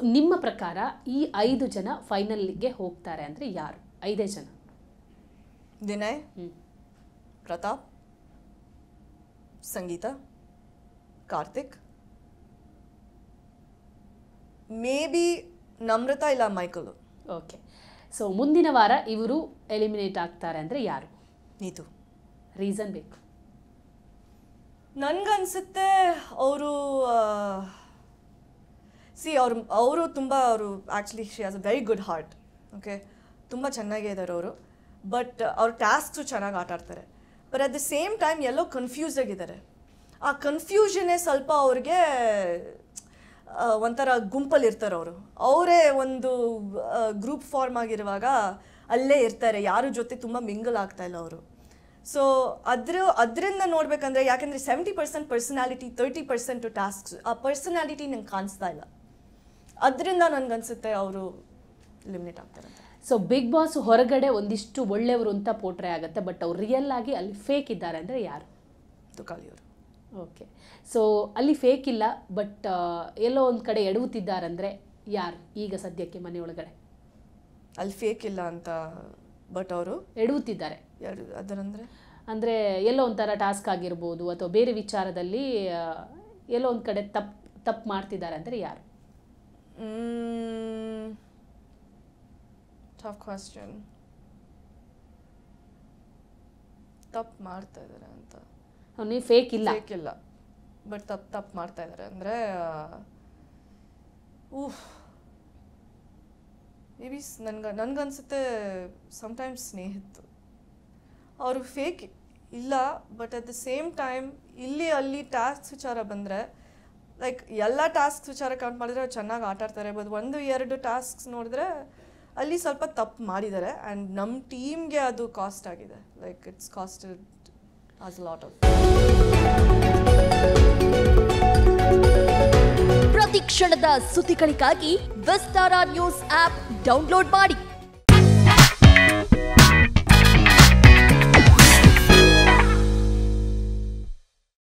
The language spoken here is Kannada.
ನಿಮ್ಮ ಪ್ರಕಾರ ಈ ಐದು ಜನ ಫೈನಲ್ಗೆ ಹೋಗ್ತಾರೆ ಅಂದರೆ ಯಾರು ಐದೇ ಜನ Vinay hmm. Pratap Sangeetha Karthik maybe Namratha ಇಲ್ಲ ಮೈಕಲು ಓಕೆ ಸೊ ಮುಂದಿನ ವಾರ ಇವರು ಎಲಿಮಿನೇಟ್ ಆಗ್ತಾರೆ ಅಂದರೆ ಯಾರು ನೀತು ರೀಸನ್ ಬೇಕು ನನ್ಗನ್ಸುತ್ತೆ ಅವರು ಸಿ ಅವ್ರು ಅವರು ತುಂಬ ಅವರು actually she has a very good heart okay ತುಂಬ ಚೆನ್ನಾಗೇ ಇದ್ದಾರೆ ಅವರು ಬಟ್ ಅವ್ರ ಟಾಸ್ಕ್ಸು ಚೆನ್ನಾಗಿ ಆಟ ಆಡ್ತಾರೆ but at the same time ಎಲ್ಲೋ ಕನ್ಫ್ಯೂಸ್ ಆಗಿದ್ದಾರೆ ಆ ಕನ್ಫ್ಯೂಷನ್ನೇ ಸ್ವಲ್ಪ ಅವ್ರಿಗೆ ಆ, ಒಂಥರ ಗುಂಪಲ್ಲಿ ಇರ್ತಾರೆ ಅವರು ಅವರೇ ಒಂದು ಗ್ರೂಪ್ ಫಾರ್ಮ್ ಆಗಿರುವಾಗ ಅಲ್ಲೇ ಇರ್ತಾರೆ ಯಾರ ಜೊತೆ ತುಂಬ ಮಿಂಗಲ್ ಆಗ್ತಾ ಇಲ್ಲ ಅವರು ಸೊ ಅದ್ರ ಅದರಿಂದ ನೋಡ್ಬೇಕಂದ್ರೆ ಯಾಕಂದ್ರೆ seventy percent personality thirty percent tasks ಆ ಪರ್ಸನಾಲಿಟಿ ನಂಗೆ ಕಾಣಿಸ್ತಾ ಇಲ್ಲ ಅದರಿಂದ ನನ್ಗನ್ಸುತ್ತೆ ಅವರು ಎಲಿಮಿನೇಟ್ ಆಗ್ತಾರೆ ಅಂತ ಸೊ ಬಿಗ್ ಬಾಸ್ ಹೊರಗಡೆ ಒಂದಿಷ್ಟು ಒಳ್ಳೆಯವರು ಅಂತ ಪೋಟ್ರೆ ಆಗುತ್ತೆ ಬಟ್ ಅವ್ರು ರಿಯಲ್ ಆಗಿ ಅಲ್ಲಿ ಫೇಕ್ ಇದ್ದಾರೆ ಅಂದರೆ ಯಾರು ತುಕಾಲಿ ಅವರು ಓಕೆ ಸೊ ಅಲ್ಲಿ ಫೇಕ್ ಇಲ್ಲ ಬಟ್ ಎಲ್ಲೋ ಒಂದು ಕಡೆ ಎಡವುತ್ತಿದ್ದಾರಂದರೆ ಯಾರು ಈಗ ಸದ್ಯಕ್ಕೆ ಮನೆಯೊಳಗಡೆ ಅಲ್ಲಿ ಫೇಕ್ ಇಲ್ಲ ಅಂತ ಬಟ್ ಅವರು ಎಡವುತ್ತಿದ್ದಾರೆ ಯಾರು ಅದರಂದ್ರೆ ಅಂದರೆ ಎಲ್ಲೋ ಒಂಥರ ಟಾಸ್ಕ್ ಆಗಿರ್ಬೋದು ಅಥವಾ ಬೇರೆ ವಿಚಾರದಲ್ಲಿ ಆ, ಎಲ್ಲೋ ಒಂದು ಕಡೆ ತಪ್ಪು ತಪ್ಪು ಮಾಡ್ತಿದ್ದಾರೆ ಅಂದರೆ ಯಾರು ಟಫ್ ಕ್ವಶನ್ ತಪ್ಪು ಮಾಡ್ತಾ ಇದ್ದಾರೆ ಅಂತ ನೀವು ಫೇಕ್ ಇಲ್ಲ ಫೇಕ್ ಇಲ್ಲ ಬಟ್ ತಪ್ಪು ತಪ್ಪು ಮಾಡ್ತಾ ಇದ್ದಾರೆ ಅಂದರೆ ಊಹ್ ಮೇ ಬಿ ನನ್ಗೆ ನನ್ಗನ್ಸುತ್ತೆ ಸಮ್ಟೈಮ್ಸ್ ಸ್ನೇಹಿತು ಅವರು ಫೇಕ್ ಇಲ್ಲ but at the same time ಇಲ್ಲಿ ಅಲ್ಲಿ ಟಾಸ್ಕ್ ವಿಚಾರ ಬಂದರೆ ಲೈಕ್ ಎಲ್ಲ ಟಾಸ್ಕ್ ವಿಚಾರ ಕೌಂಟ್ ಮಾಡಿದ್ರೆ ಅವ್ರು ಚೆನ್ನಾಗಿ ಆಟ ಆಡ್ತಾರೆ ಬಟ್ ಒಂದು ಎರಡು ಟಾಸ್ಕ್ಸ್ ನೋಡಿದ್ರೆ ಅಲ್ಲಿ ಸ್ವಲ್ಪ ತಪ್ಪು ಮಾಡಿದ್ದಾರೆ ಆ್ಯಂಡ್ ನಮ್ಮ ಟೀಮ್ಗೆ ಅದು ಕಾಸ್ಟ್ ಆಗಿದೆ like it's cost as lot of ಪ್ರತಿ ಕ್ಷಣದ ಸುದ್ದಿಗಳಿಗಾಗಿ ವಿಸ್ತಾರ ನ್ಯೂಸ್ ಆಪ್ ಡೌನ್ಲೋಡ್ ಮಾಡಿ